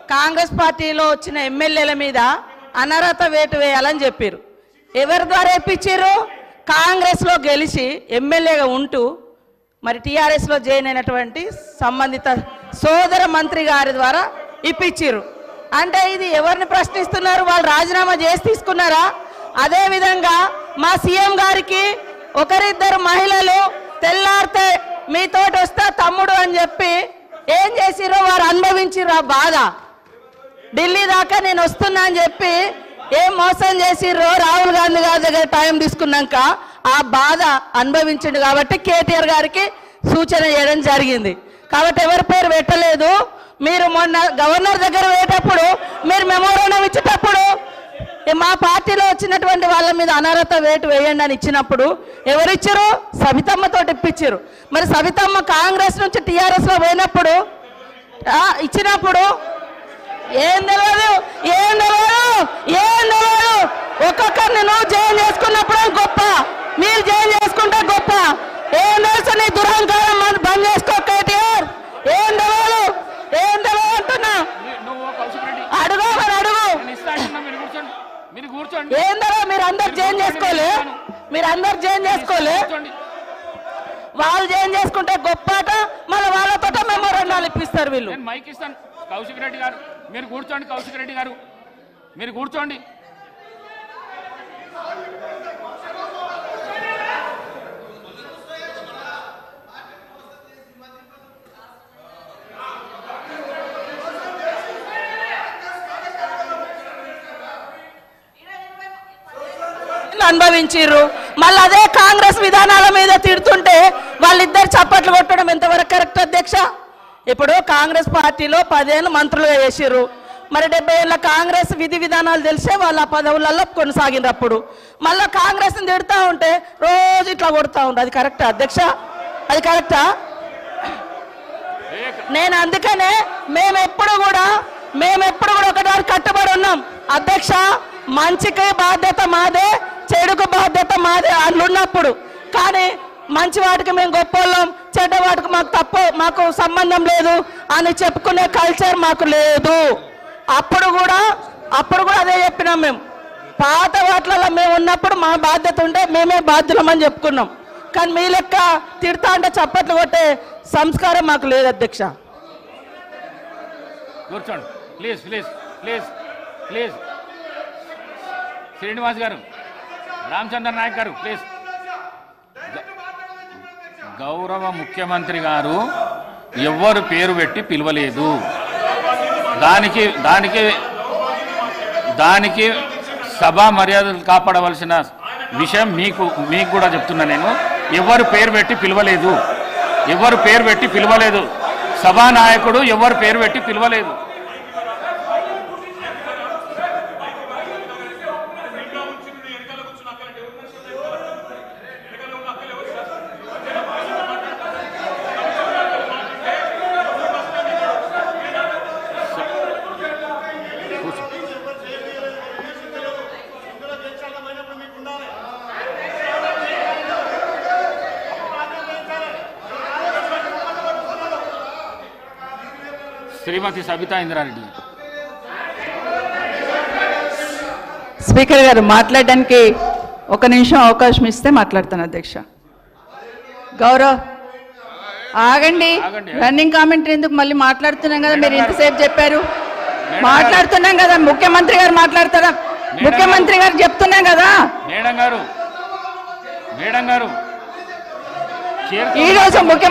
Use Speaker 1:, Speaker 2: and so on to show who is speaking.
Speaker 1: కాంగ్రెస్ పార్టీలో వచ్చిన ఎమ్మెల్యేల మీద అనర్హత వేటు వేయాలని చెప్పారు ఎవరి ద్వారా ఇప్పించారు కాంగ్రెస్లో గెలిచి ఎమ్మెల్యేగా ఉంటూ మరి టీఆర్ఎస్లో జాయిన్ అయినటువంటి సంబంధిత సోదర మంత్రి గారి ద్వారా ఇప్పించారు అంటే ఇది ఎవరిని ప్రశ్నిస్తున్నారు వాళ్ళు రాజీనామా చేసి తీసుకున్నారా అదేవిధంగా మా సీఎం గారికి ఒకరిద్దరు మహిళలు తెల్లారితే మీతోటి వస్తా తమ్ముడు అని చెప్పి ఏం చేసిరో వారు అనుభవించిర్రు ఆ బాధ ఢిల్లీ దాకా నేను వస్తున్నా అని చెప్పి ఏం మోసం చేసిర్రో రాహుల్ గాంధీ గారి దగ్గర టైం తీసుకున్నాక ఆ బాధ అనుభవించిండు కాబట్టి కేటీఆర్ గారికి సూచన చేయడం జరిగింది కాబట్టి ఎవరి పేరు పెట్టలేదు మీరు మొన్న గవర్నర్ దగ్గర పోయేటప్పుడు మీరు మెమోరాండం ఇచ్చేటప్పుడు ఏ మా పార్టీలో వచ్చినటువంటి వాళ్ళ మీద అనర్హత వేటు వేయండి అని ఇచ్చినప్పుడు ఎవరిచ్చారు సవితమ్మతో ఇప్పించారు మరి సవితమ్మ కాంగ్రెస్ నుంచి టీఆర్ఎస్ లో పోయినప్పుడు ఆ, ఇచ్చినప్పుడు ఏం తెలియదు ఏం తెలియదు ఏం తెలియదు ఒక్కొక్కరిని నువ్వు జైన్ చేసుకున్నప్పుడు గొప్ప మీరు జైన్ చేసుకుంటే గొప్ప ఏం తెలుసు నీ దురహంకారం మన- బంద్ చేసుకో కేటీఆర్ ఏం తెలియదు ఏం తెలియదు అంటున్నా
Speaker 2: మీ- నువ్వు కౌశిక్ రెడ్డి
Speaker 1: అడుగు మరి అడుగు
Speaker 2: నేను ఇస్తా అంటున్నా మీరు కూర్చోండి మీరు కూర్చోండి
Speaker 1: ఏం తెలియదు మీరు అందరు జైన్ చేసుకోలే మీరు అందరు జైన్ చేసుకోలే
Speaker 2: కూర్చోండి
Speaker 1: వాళ్ళు జైన్ చేసుకుంటే గొప్పట మళ్ళీ వాళ్ళతో మెమోరండాలు ఇప్పిస్తారు వీళ్ళు
Speaker 2: నేను మైక్ ఇస్తాను కౌశిక్ రెడ్డి గారు మీరు కూర్చోండి కౌశిక్ రెడ్డి గారు మీరు కూర్చోండి
Speaker 1: అనుభవించిర్రు మళ్ళీ అదే కాంగ్రెస్ విధానాల మీద తిడుతుంటే వాళ్ళిద్దరు చప్పట్లు కొట్టడం ఎంతవరకు కరెక్ట్ అధ్యక్ష ఇప్పుడు కాంగ్రెస్ పార్టీలో పదేళ్ళు మంత్రులుగా చేసిర్రు మరి డెబ్బై ఏళ్ళ కాంగ్రెస్ విధి విధానాలు తెలిసే వాళ్ళ పదవులలో కొనసాగినారు అప్పుడు మళ్ళీ కాంగ్రెస్ని తిడుతూ ఉంటే రోజు ఇట్లా కొడుతూ ఉంటారు అది కరెక్టా అధ్యక్ష అది కరెక్టా నేను అందుకనే మేము ఎప్పుడు కూడా మేము ఎప్పుడు కూడా ఒకటి కట్టుబడి ఉన్నాం అధ్యక్ష మంచికి బాధ్యత మాదే చెడుకు బాధ్యత మాదే అట్లా ఉన్నప్పుడు కానీ మంచి వాటికి మేము గొప్పోళ్ళం చెడ్డ వాటికి మాకు తప్పు మాకు సంబంధం లేదు అని చెప్పుకునే కల్చర్ మాకు లేదు అప్పుడు కూడా అప్పుడు కూడా అదే చెప్పినాం మేము పాత వాటిలలో మేము ఉన్నప్పుడు మా బాధ్యత ఉంటే మేమే బాధ్యులమని చెప్పుకున్నాం కానీ మీ లెక్క తిడతా అంటే చప్పట్లు కొట్టే సంస్కారం మాకు లేదు అధ్యక్ష
Speaker 2: కూర్చోండి please please please please Srinivas గారు రామచంద్ర నాయక్ గారు ప్లీజ్ గ- గౌరవ ముఖ్యమంత్రి గారు ఎవ్వరు పేరు పెట్టి పిలవలేదు దానికి దానికి దానికి సభా మర్యాదలు కాపాడవలసిన విషయం మీకు మీకు కూడా చెప్తున్నా నేను ఎవరు పేరు పెట్టి పిలవలేదు ఎవరు పేరు పెట్టి పిలవలేదు సభానాయకుడు ఎవరు పేరు పెట్టి పిలవలేదు శ్రీమతి సబితా ఇంద్రారెడ్డి
Speaker 3: స్పీకర్ గారు మాట్లాడడానికి ఒక నిమిషం అవకాశం ఇస్తే మాట్లాడతాను అధ్యక్ష గౌరవ్ ఆగండి
Speaker 2: ఆగండి.
Speaker 3: రన్నింగ్ కామెంటరీ ఎందుకు మళ్ళీ మాట్లాడుతున్నాం కదా మీరు ఇంతసేపు చెప్పారు మాట్లాడుతున్నాం కదా ముఖ్యమంత్రి గారు మాట్లాడతారా ముఖ్యమంత్రి గారు చెప్తున్నాం కదా
Speaker 2: మేడం గారు మేడం గారు
Speaker 3: ఈ రోజు ముఖ్య